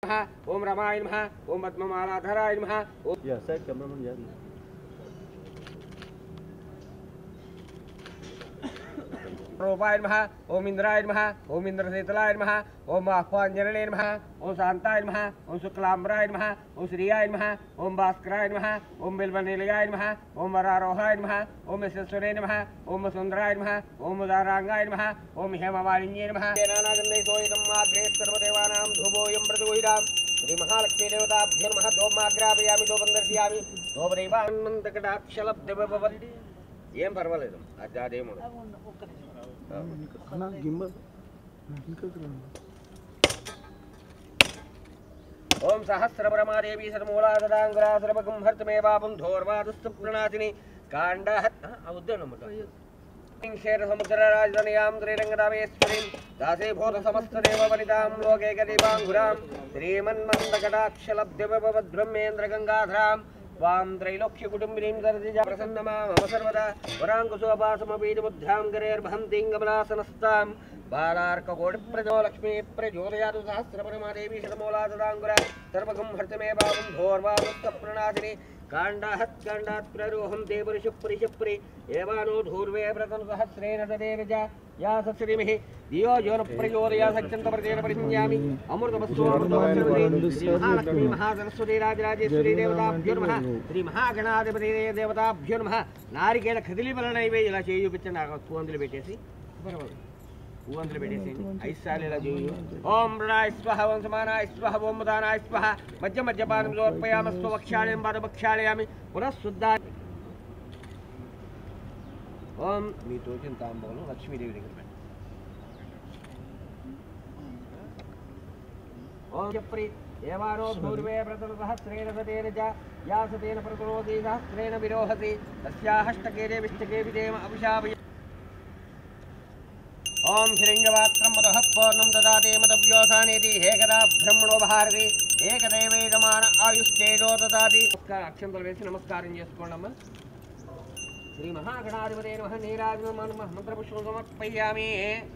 నమః ఓం రమాయ నమః ఓం పద్మమాలాధరాయ నమః ఓం Yeah, side cameraman, yeah. రూపాయ నమః ఓం ఇంద్రాయ నమః ఓం ఇంద్రశీతలాయ నమః ఓం ఆహ్వాంజనలే నమః ఓం శాంతాయ నమః ఓం శుక్లాంబరాయ నమః ఓం శ్రీయాయ నమః ఓం భాస్కరాయ నమః ఓం బిల్వనిలయాయ నమః ఓం వరారోహాయ నమః ఓం యశస్వరే నమః ఓం సుందరాయ నమః ఓం ఉదారాంగాయ నమః ఓం హేమవాణిన్యే నమః నానాగంధై సోయిదం మాగ్రే సర్వదేవానాం ధూపోయం ప్రతిగుహిరాం శ్రీ మహాలక్ష్మీ దేవతాభ్యో నమః దోమాగ్రాపయామి దోపం దర్శయామి దోపదైవాన్మంతకటాక్షలబ్ధవతి ఏం పర్వాలేదు అది అదేమో అన్నా గింబల్ ఇంకా ఓం సహస్రపరమాదేవి సర్మూలా సదాంగురా సర్వగం హర్తమేవాపం ధోర్వాదుస్తు ప్రణాతిని కాండ ఉద్యానమాట క్షేర సముద్ర రాజధానియాం త్రిరంగరామేశ్వరీం దాసే భూత సమస్త దేవ వనితాం లోకే గదీపాంగురాం శ్రీమన్మందకటాక్షలబ్ధవద్బ్రహ్మేంద్ర గంగాధరాం వాం త్రైలోక్య కుటుంబినీం సరసిజ ప్రసన్నమా మమ సర్వదా వరాంకుశోపాసమపీతిబుద్ధ్యాం గరేర్భంతిం కమలాసనస్తాం బాలార్కకోటి ప్రజో లక్ష్మీ ప్రచోదయాదు సహస్రపరమాదేవి శతమూలా సదాంగుర సర్వగం హర్తమే భావం ధోర్వాదుస్త ప్రణాశిని కాండాహత్ కాండాత్ ప్రరోహం తే పురుష పురుష పురి ఏవానో ధూర్వే వ్రతం సహస్రేణ తదేవ యా సశ్రీమిః దియో యోన ప్రచోదయా సత్యంత ప్రచేన పరిజ్ఞామి అమృతమస్తు అమృతమస్తు శ్రీ మహాలక్ష్మీ మహాసరస్వతి రాజరాజేశ్వరి దేవతాభ్యో నమః శ్రీ మహాగణాధిపతి దేవతాభ్యో నమః నారికేళ కదిలి వలన నైవేద్యం ఇలా చేయి చూపించండి నాకు పూవంతులు పెట్టేసి పర్వాలేదు పూవంతులు పెట్టేసి ఐదు సార్లు ఇలా చేయి ఓం మృణాయ స్వహ ఓం సమానాయ స్వహ ఓం ముదానాయ స్వహ మధ్య మధ్యపాదం సమర్పయామ స్వక్షాళయం పాదపక్షాళయామి పునః శుద్ధా ఓం మీ తోచిన తాంబూలం లక్ష్మీదేవి దగ్గర పెట్టండి. ఓం చప్రి ఏవానో ధూర్వే ప్రతల సహస్రేణ సతేన చ యా సతేన ప్రతరోతి సహస్రేణ విరోహసి తస్యాహష్టకే దేవిష్టకే విదేమ అభిషాభయ ఓం హిరణ్యవాత్రం మదః పూర్ణం దదాతే మదవ్యోసానేతి ఏకదా బ్రహ్మణో భారతి ఏకదేవేదమాన ఆయుస్తేజో దదాతి నమస్కారం అక్షంతలు వేసి నమస్కారం చేసుకోండి అమ్మా శ్రీ మహాగణాధిపతి నమ నీరాజన మంత్రపుష్పం సమర్పయామి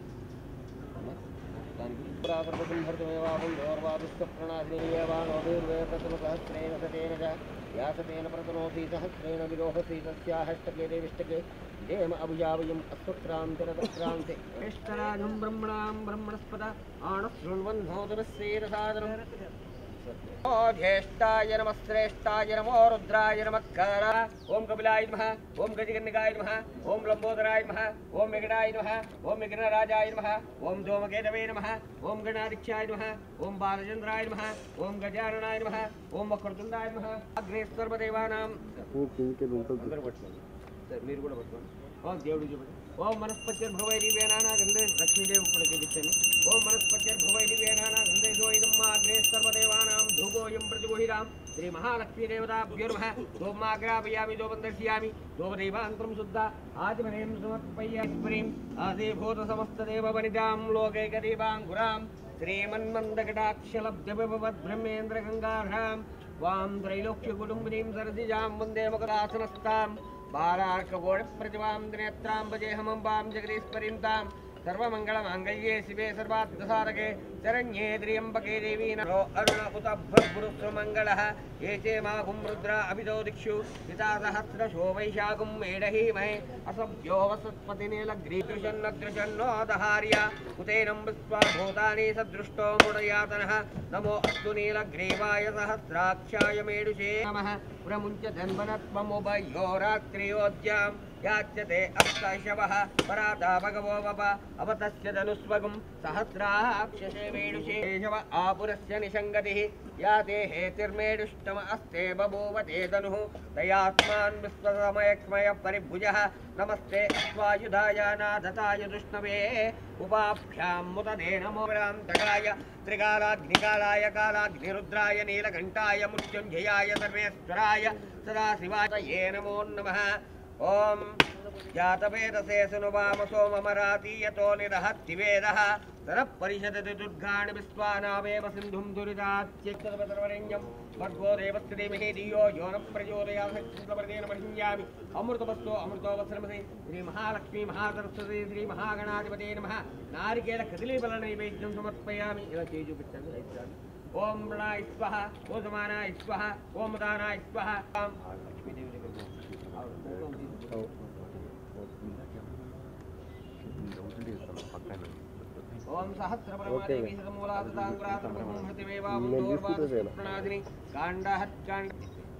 దానికి పురాతర్పకం భర్తమేవాహం దోర్వాదుస్త ప్రణాదినియేవానోభిర్వేతమ సహస్రేణ సతేన చ యాసతేన ప్రతనోసి సహస్రేణ విరోహసి తస్యాహష్టకే దేవిష్టకే దేమ అభిజావయం అస్వక్రాంతిరతక్రాంతి శ్రేష్టరాజం బ్రహ్మణాం బ్రహ్మణస్పద ఆణశృణ్వన్ నోదరస్యేరసాదనం ఓ జ్యేష్ఠాయ నమ శ్రేష్ఠాయ నమో రుద్రాయ నమస్కార ఓం కపిలాయ నమ ఓం గజగన్నికాయ నమ ఓం లంబోదరాయ నమ ఓం విఘ్నాయ నమ ఓం విఘ్నరాజాయ నమ ఓం ధూమకేతవే నమ ఓం గణాదిత్యాయ నమ ఓం బాలచంద్రాయ నమ ఓం గజాననాయ నమ ఓం వక్రతుండాయ నమ అగ్నే సర్వదేవానాం అందరూ పట్టుకోండి సరే, మీరు కూడా పట్టుకోండి ఓం దేవుడు చూపండి ఓం మనస్పత్యర్భవై దివ్యేనానా గంధే లక్ష్మీదేవి కూడా చూపించండి ఓం మనస్పత్యర్భవై దివ్యేనానా గంధే జోయిదం మా అగ్రే సర్వదేవానాం ధూపోయం ప్రతిగుహిరాం శ్రీ మహాలక్ష్మీ దేవతాభ్యో నమ దోమాగ్రాపయామి దోపం దర్శయామి దోపదైవాంతరం శుద్ధ ఆదిమనేం సమర్పయ్యేశ్వరీం ఆదిభూత సమస్త దేవ వనితాం లోకైకదీపాంకురాం శ్రీమన్మందకటాక్షలబ్ధవిభవద్బ్రహ్మేంద్ర గంగాధాం వాం త్రైలోక్య కుటుంబినీం సరసిజాం వందే మకరాసనస్తాం బాలార్కకోడి ప్రతిమాం దినేత్రాం భజేహమంబాం జగదీశ్వరీం తాం సర్వమంగళమాంగళ్యే శివే సర్వార్థసారకే శరణ్యే త్ర్యంబకే దేవీ నమో అరుణ ఉత భద్గురుస్వమంగళః ఏ చే మాగుం రుద్ర అభిదో దిక్షు పితా సహస్రశో వైశాఖం మేడహీమహే అసభ్యో వసత్పతినీలగ్రీదృశన్నదృశన్నో దహార్య కుతేనం విశ్వా భూతాని సదృష్టో ముడయాతనః నమో అస్తు నీలగ్రీవాయ సహస్రాక్షాయ మేడుషే నమః ప్రముంచ ధన్వనత్వముభయో రాత్రియోద్యాం యాచ్యతే అష్టశవः పరాతా భగవో వప అవతస్య ధనుస్వగం సహస్రాక్షసే మేడుషే శవ ఆపురస్య నిషంగతిः యాతే హేతిర్మేడుష్టమ అస్తే బభూవ తే ధనుः తయాత్మాన్ విశ్వసమయక్మయ పరిభుజः నమస్తే అశ్వాయుధాయ నాథతాయ దుష్ణవే ఉపాభ్యాం ముదదే నమో తగాయ త్రికాలాగ్నికాలాయ కాలాగ్నిరుద్రాయ నీలకంఠాయ మృత్యుంజయాయ సర్వేశ్వరాయ సదాశివాయ ఏ నమో నమః ఓం జాతవేదసే సునువామ సోమమరాతీయతో నిరహత్తివేదः తరః పరిషదతి దుర్గాణి విశ్వానావేవ సింధుం దురితాత్యక్షరవరణ్యం భర్గో దేవస్య ధీమహి ధియో యో న ప్రచోదయాత్ప్రదేన మహింయామి అమృతవస్తో అమృతోవసరమసి శ్రీ మహాలక్ష్మీ మహాసరస్వతి శ్రీ మహాగణాధిపతే నమః నారికేల కదిలి బల నైవేద్యం సమర్పయామి ఇలా చేయి చూపించండి ఐదు సార్లు. ఓం మృణాయ స్వహ ఓం సమానాయ స్వహ ఓం దానాయ స్వహ లక్ష్మీదేవి దగ్గరికి పో. ఆవిడ కుంకుమ తీసుకుంటుంది. ఓం సహస్రపరమాదేవి సదమూలాదాంగురాతమృతిమేవాముదోర్వాదప్రణాదిని కాండాహత్కాండ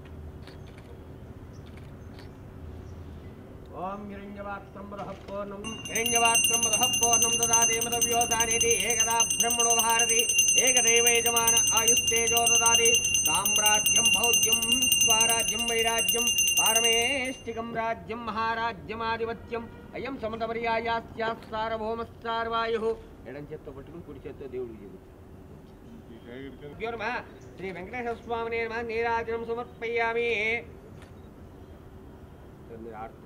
ఓం హిరణ్యవాత్రం బృహపూర్ణం హిరణ్యవాత్రం బృహపూర్ణం దదాతి మదవ్యోసానేతి ఏకదా బ్రహ్మణో భారతి ఏకదేవైజమాన ఆయుస్తేజో దదాతి సామ్రాజ్యం భౌజ్యం స్వరాజ్యం వైరాజ్యం పారమేష్టికం రాజ్యం మహారాజ్యమాధిపత్యం అయం సమతపర్యాయాస్యాసారభౌమస్సార్వాయు ఎడం చేత్తో పట్టుకుని కుడి చేత్తో దేవుడికి చెబుతుంది నమ శ్రీ వెంకటేశ్వర స్వామిని నమ నీరాజనం సమర్పయామి మీరు ఆడుతూ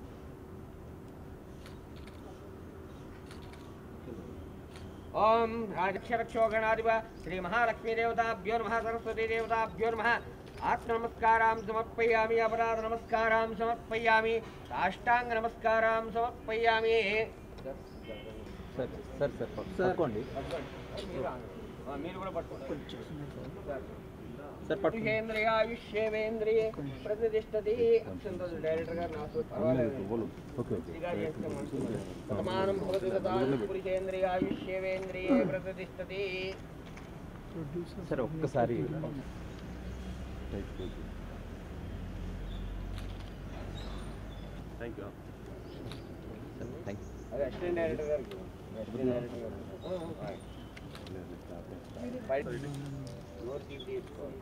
ఓం రాజక్షరక్షోగణాధిప శ్రీ మహాలక్ష్మీ దేవతాభ్యో నమ సరస్వతీ దేవతాభ్యో నమ ఆత్మ నమస్కారాం సమర్పయామి అపరాధ నమస్కారాం సమర్పయామి సాష్టాంగ నమస్కారాం సమర్పయామి సార్ సార్ సార్ పట్టుకోండి ఆ, మీరు కూడా పట్టుకోండి సార్ పట్టుకోండి పురుషేంద్రియాయుష్యేవేంద్రియే ప్రతిష్టతి డైరెక్టర్ గారు నాకు పర్వాలేదు ఓకే ఇదిగా చేస్తే మంచిది. శతమానం భవతి తథా పురుషేంద్రియాయుష్యేవేంద్రియే ప్రతిష్టతి సార్ ఒక్కసారి థ్యాంక్ యూ థ్యాంక్ యూ అదే అసిస్టెంట్ డైరెక్టర్ గారికి అసిస్టెంట్ డైరెక్టర్ గారు ఆ, ఆ. బయట నోట్ తీసి తీసుకోవాలి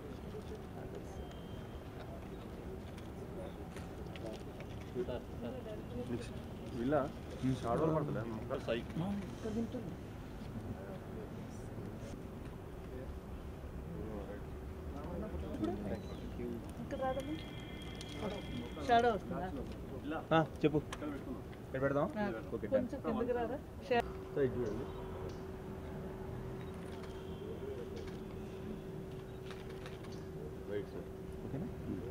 ಇಲ್ಲ ಶಾರ್ಟ್ ಮಾಡ್ತದೆ ಸೈಕ್ షాడో వస్తుందా చెప్పు ఇక్కడ పెడదాం ఓకే డన్ కొంచెం కిందకి రారా సార్ ఇది చూడండి ఓకేనా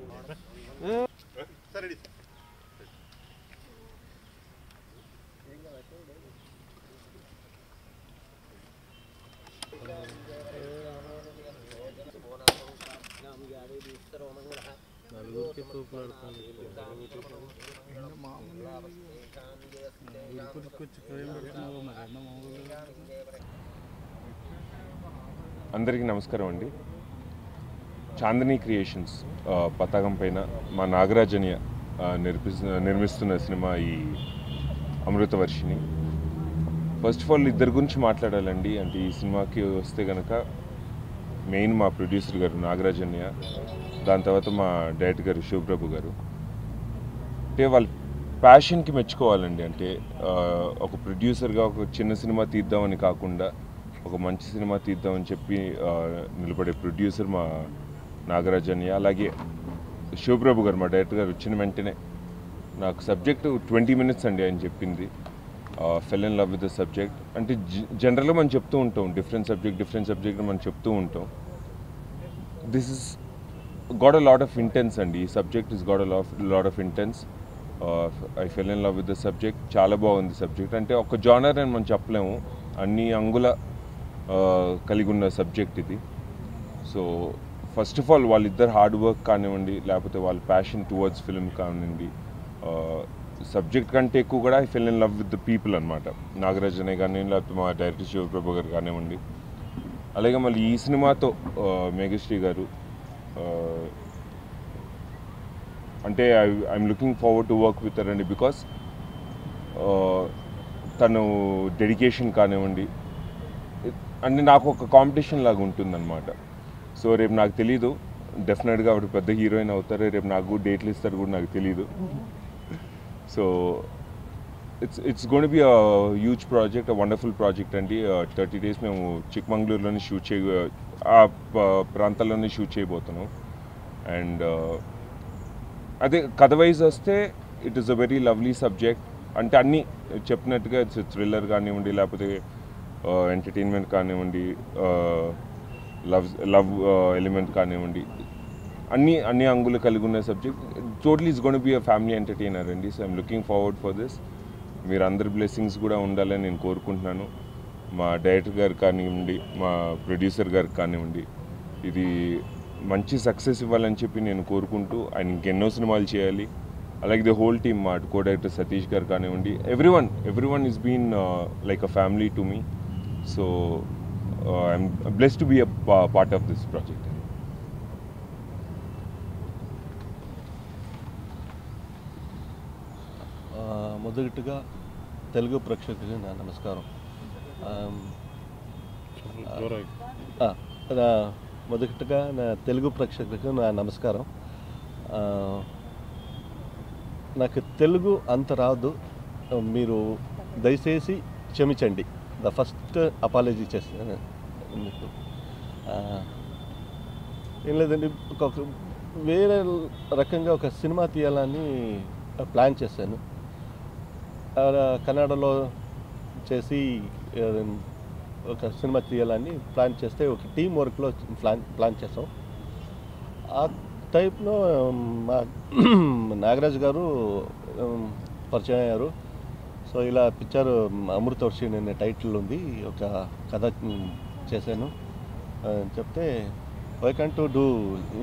అందరికీ నమస్కారం అండి చాందిని క్రియేషన్స్ ఆ, పతాకం పైన మా నాగరాజన్య ఆ, నిర్మిస్ నిర్మిస్తున్న సినిమా ఈ అమృతవర్షిని ఫస్ట్ ఆఫ్ ఆల్ ఇద్దరి గురించి మాట్లాడాలండి అంటే ఈ సినిమాకి వస్తే కనుక మెయిన్ మా ప్రొడ్యూసర్ గారు నాగరాజన్య దాని తర్వాత మా డైరెక్టర్ గారు శివప్రభు గారు అంటే వాళ్ళ ప్యాషన్కి మెచ్చుకోవాలండి అంటే ఆ, ఒక ప్రొడ్యూసర్గా ఒక చిన్న సినిమా తీద్దామని కాకుండా ఒక మంచి సినిమా తీద్దామని చెప్పి ఆ, నిలబడే ప్రొడ్యూసర్ మా నాగరాజన్య అలాగే శివప్రభు గారు మా డైరెక్టర్ గారు వచ్చిన వెంటనే నాకు సబ్జెక్ట్ ట్వంటీ మినిట్స్ అండి ఆయన చెప్పింది fell in love with the subject అంటే జనరల్గా మనం చెప్తూ ఉంటాం డిఫరెంట్ సబ్జెక్ట్ డిఫరెంట్ సబ్జెక్ట్ మనం చెప్తూ ఉంటాం this is got a lot of intense అండి ఈ subject is got a lot of intense I fell in love with the subject చాలా బాగుంది సబ్జెక్ట్ అంటే ఒక జానర్ అని మనం చెప్పలేము అన్ని అంగుల uh, కలిగి ఉన్న సబ్జెక్ట్ ఇది సో ఫస్ట్ ఆఫ్ ఆల్ వాళ్ళిద్దరు హార్డ్ వర్క్ కానివ్వండి లేకపోతే వాళ్ళ ప్యాషన్ టువర్డ్స్ ఫిల్మ్ కానివ్వండి సబ్జెక్ట్ కంటే ఎక్కువ కూడా I fell in love with the people అనమాట నాగరాజనే కానీ లేకపోతే మా డైరెక్టర్ శివప్రభు గారు కానివ్వండి అలాగే మళ్ళీ ఈ సినిమాతో ఆ, మేఘశ్రీ గారు ఆ, అంటే I I'm looking forward to work with అండి బికాస్ తను డెడికేషన్ కానివ్వండి అంటే నాకు ఒక కాంపిటీషన్ లాగా ఉంటుందన్నమాట సో రేపు నాకు తెలీదు డెఫినెట్గా ఆవిడ పెద్ద హీరోయిన్ అవుతారు రేపు నాకు డేట్లు ఇస్తారు కూడా నాకు తెలీదు so it's it's gonna be a huge project wonderful project అండి థర్టీ డేస్ మేము చిక్మంగళూరులోనే షూట్ చేయ ఆ ప- ప్రాంతాల్లోనే షూట్ చేయబోతున్నాం అండ్ అదే కథ వైజ్ వస్తే it is a very lovely subject అంటే అన్నీ చెప్పినట్టుగా ఇట్స్ థ్రిల్లర్ కానివ్వండి లేకపోతే ఎంటర్టైన్మెంట్ కానివ్వండి లవ్ లవ్ ఎలిమెంట్ కానివ్వండి అన్ని అన్ని అంగులు కలిగి ఉన్న subject totally is gonna be a family entertainer అండి so I'm looking forward for this మీరు అందరి బ్లెస్సింగ్స్ కూడా ఉండాలని నేను కోరుకుంటున్నాను మా డైరెక్టర్ గారు కానివ్వండి మా ప్రొడ్యూసర్ గారికి కానివ్వండి ఇది మంచి సక్సెస్ ఇవ్వాలని చెప్పి నేను కోరుకుంటూ ఆయన ఇంకెన్నో సినిమాలు చేయాలి అలాగే ది హోల్ టీమ్ మా కో డైరెక్టర్ సతీష్ గారు కానివ్వండి everyone everyone is been like a family to me so I'm bless to be a part of this project ఆ, మొదటిగా తెలుగు ప్రేక్షకులకు నా నమస్కారం ఆమ్, ఆ, నా మొదటిగా నా తెలుగు ప్రేక్షకులకు నా నమస్కారం ఆ, నాకు తెలుగు అంత రాదు మీరు దయచేసి క్షమించండి ద ఫస్ట్ అపాలజీ చేస్తాను మీకు ఆ, ఏం లేదండి ఒక ఒక వేరే రకంగా ఒక సినిమా తీయాలని ప్లాన్ చేశాను ఆ, కన్నడలో చేసి ఆ, ఒక సినిమా తీయాలని ప్లాన్ చేస్తే ఒక టీం వర్క్లో ప్లాన్ ప్లాన్ చేసాం ఆ టైప్లో మా నాగరాజ్ గారు ఉమ్, పరిచయం అయ్యారు సో ఇలా పిక్చర్ అమృతవర్షిణి అనే టైటిల్ ఉంది ఒక కథ ఉమ్, చేశాను ఆ, చెప్తే why can't to do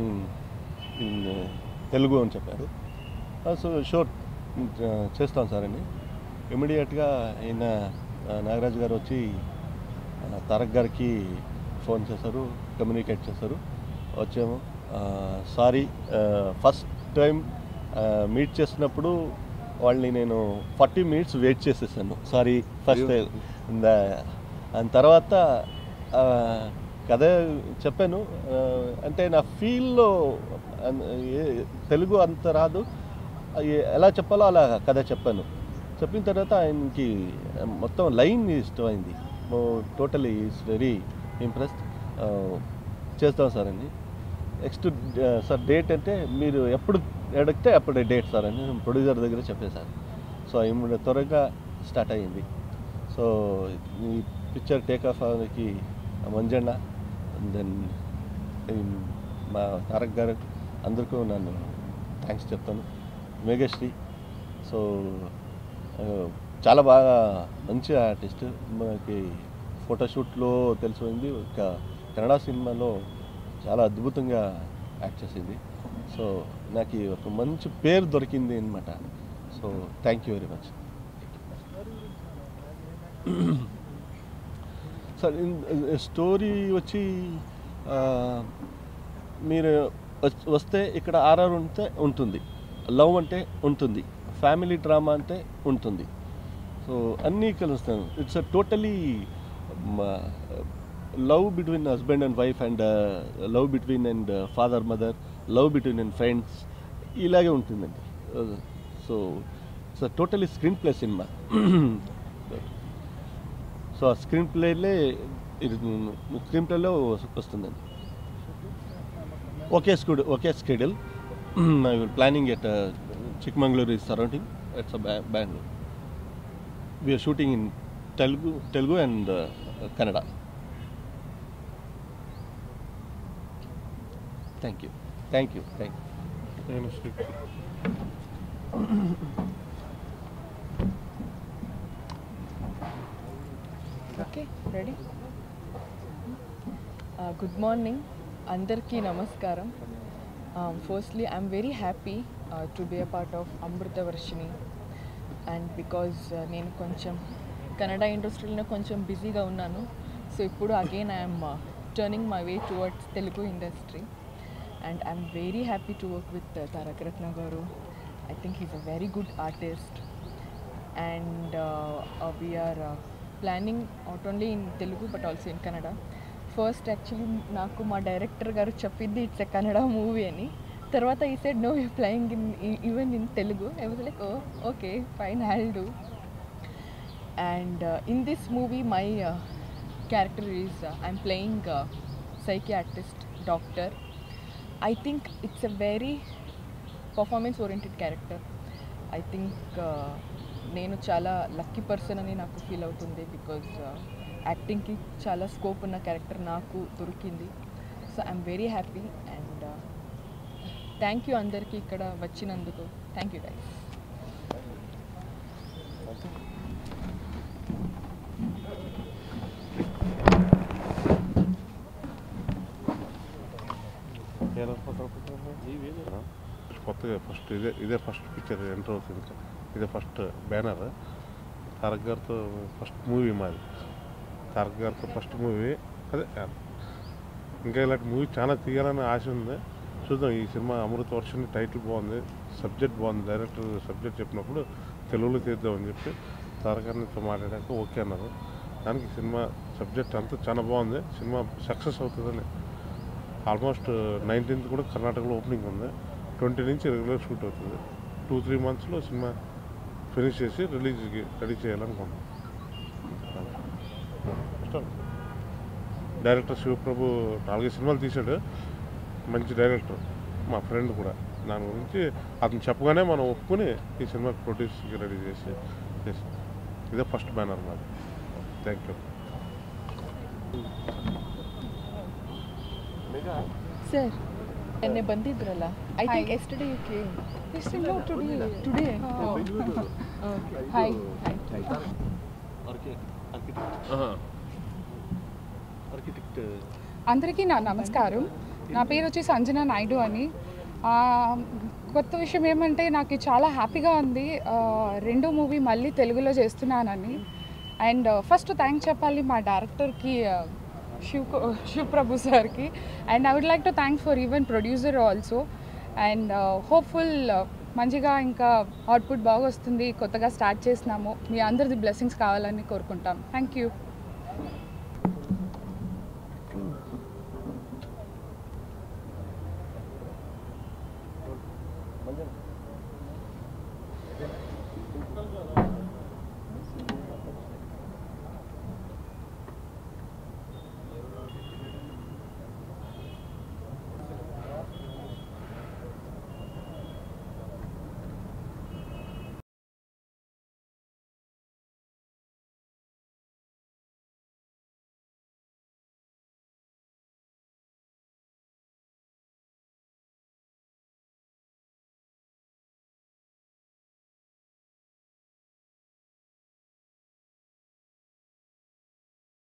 in Telugu అని చెప్పారు సో షూర్ చేస్తాం సార్ అని ఇమీడియట్గా ఈయన ఆ, నాగరాజ్ గారు వచ్చి ఆ, తారక్ గారికి ఫోన్ చేశారు కమ్యూనికేట్ చేశారు వచ్చాము సారీ ఫస్ట్ టైం మీట్ చేసినప్పుడు వాళ్ళని నేను ఫార్టీ మినిట్స్ వెయిట్ చేసేసాను సారీ ఫస్ట్ దాని తర్వాత ఆ, కథ చెప్పాను ఆ, అంటే నా ఫీల్లో తెలుగు అంత రాదు ఏ- ఎలా చెప్పాలో అలా కథ చెప్పాను చెప్పిన తర్వాత ఆయనకి మొత్తం లైన్ ఇష్టమైంది టోటలీ ఈస్ వెరీ ఇంప్రెస్డ్ చేస్తాం సార్ అండి నెక్స్ట్ సార్ డేట్ అంటే మీరు ఎప్పుడు అడిగితే అప్పుడు డేట్ సార్ అని నేను ప్రొడ్యూసర్ దగ్గర చెప్పేశాను సో ఇమ్మడి త్వరగా స్టార్ట్ అయ్యింది సో ఈ పిక్చర్ టేక్ ఆఫ్ అవడానికి మంజన్న దెన్ మా తారక్ గారు అందరికీ నన్ను థ్యాంక్స్ చెప్తాను మేఘశ్రీ సో ఆ, చాలా బాగా మంచి ఆర్టిస్ట్ మనకి ఫోటోషూట్లో తెలిసిపోయింది ఒక కన్నడ సినిమాలో చాలా అద్భుతంగా యాక్ట్ చేసింది సో నాకు ఈ ఒక మంచి పేరు దొరికింది అనమాట so thank you very much sir story వచ్చి ఆ, మీరు వచ్- వస్తే ఇక్కడ ఆర్ఆర్ ఉంటే ఉంటుంది లవ్ అంటే ఉంటుంది ఫ్యామిలీ డ్రామా అంటే ఉంటుంది సో అన్నీ కలుస్తాను it's a totally love between husband and wife and love between and father mother love between and friends ఇలాగే ఉంటుందండి so it's totally screenplay cinema so ఆ స్క్రీన్ ప్లేలే స్క్రీన్ ప్లేలో వస్తుందండి ఒకే స్కూడ్ ఒకే schedule planning at Chikmagalur is surrounding it's a ba- Bangalore. We are shooting in Telugu, Telugu and uh, Kannada. Thank you. Thank you. Thank you. Okay ready good morning అందరికీ నమస్కారం firstly I'm very happy to be a part of Amrutha Varshini and because నేను కొంచెం కన్నడ ఇండస్ట్రీలో కొంచెం బిజీగా ఉన్నాను so ఇప్పుడు again I'm turning my way towards Telugu industry and I'm very happy to work with Taraka Ratna గారు I think he's a very good artist and uh, uh, we are uh, planning not only in Telugu but also in Kannada. First actually నాకు మా director గారు చెప్పింది it's a Kannada movie అని తర్వాత ఈ said no you playing in even in Telugu I was like oh okay fine I'll do and in this movie my character is I'm playing psychiatrist doctor I think it's a very performance oriented character I think నేను చాలా lucky person అని నాకు feel అవుతుంది because యాక్టింగ్కి చాలా scope ఉన్న character నాకు దొరికింది so I'm very happy and thank you అందరికీ ఇక్కడ వచ్చినందుకు థ్యాంక్ యూ గైస్ కొత్తగా ఫస్ట్ ఇదే ఇదే ఫస్ట్ పిక్చర్ ఎంటర్ అవుతుంది ఇంకా ఇదే ఫస్ట్ బ్యానర్ తారక్ గారితో ఫస్ట్ మూవీ మాది తారక్ గారితో ఫస్ట్ మూవీ అదే ఇంకా ఇలాంటి మూవీ చాలా తీయాలని ఆశ ఉంది చూద్దాం ఈ సినిమా అమృత వర్షం టైటిల్ బాగుంది సబ్జెక్ట్ బాగుంది డైరెక్టర్ సబ్జెక్ట్ చెప్పినప్పుడు తెలుగులో తీద్దామని చెప్పి తారక్ గారితో మాట్లాడాక ఓకే అన్నారు దానికి సినిమా సబ్జెక్ట్ అంతా చాలా బాగుంది సినిమా సక్సెస్ అవుతుందని ఆల్మోస్ట్ నైన్టీన్త్ కూడా కర్ణాటకలో ఓపెనింగ్ ఉంది ట్వంటీ నుంచి రెగ్యులర్ షూట్ అవుతుంది టూ త్రీ మంత్స్లో సినిమా ఫినిష్ చేసి రిలీజ్కి రెడీ చేయాలనుకున్నాం డైరెక్టర్ శివప్రభు నాలుగైదు సినిమాలు తీశాడు మంచి డైరెక్టర్ మా ఫ్రెండ్ కూడా దాని గురించి అతను చెప్పగానే మనం ఒప్పుకొని ఈ సినిమాకి ప్రొడ్యూస్కి రెడీ చేసి చేసాం ఇదే ఫస్ట్ బ్యానర్ మాది థ్యాంక్ యూ ಸರ್ ನಿನ್ನೆ ಬಂದಿದ್ರಲ್ಲ I think yesterday you came today hi architect అందరికీ నా నమస్కారం నా పేరు వచ్చి సంజన నాయుడు అని ఆ, కొత్త విషయం ఏమంటే నాకు చాలా హ్యాపీగా ఉంది ఆ, రెండో మూవీ మళ్ళీ తెలుగులో చేస్తున్నానని అండ్ ఫస్ట్ థ్యాంక్ చెప్పాలి మా డైరెక్టర్కి ఆ, శివ్ కో- శివ్ ప్రభు సార్కి and I would like to thank for even producer also and hopeful మంచిగా ఇంకా అవుట్పుట్ బాగా వస్తుంది కొత్తగా స్టార్ట్ చేసినాము మీ అందరిది బ్లెస్సింగ్స్ కావాలని కోరుకుంటాం థ్యాంక్ యూ మంచిగా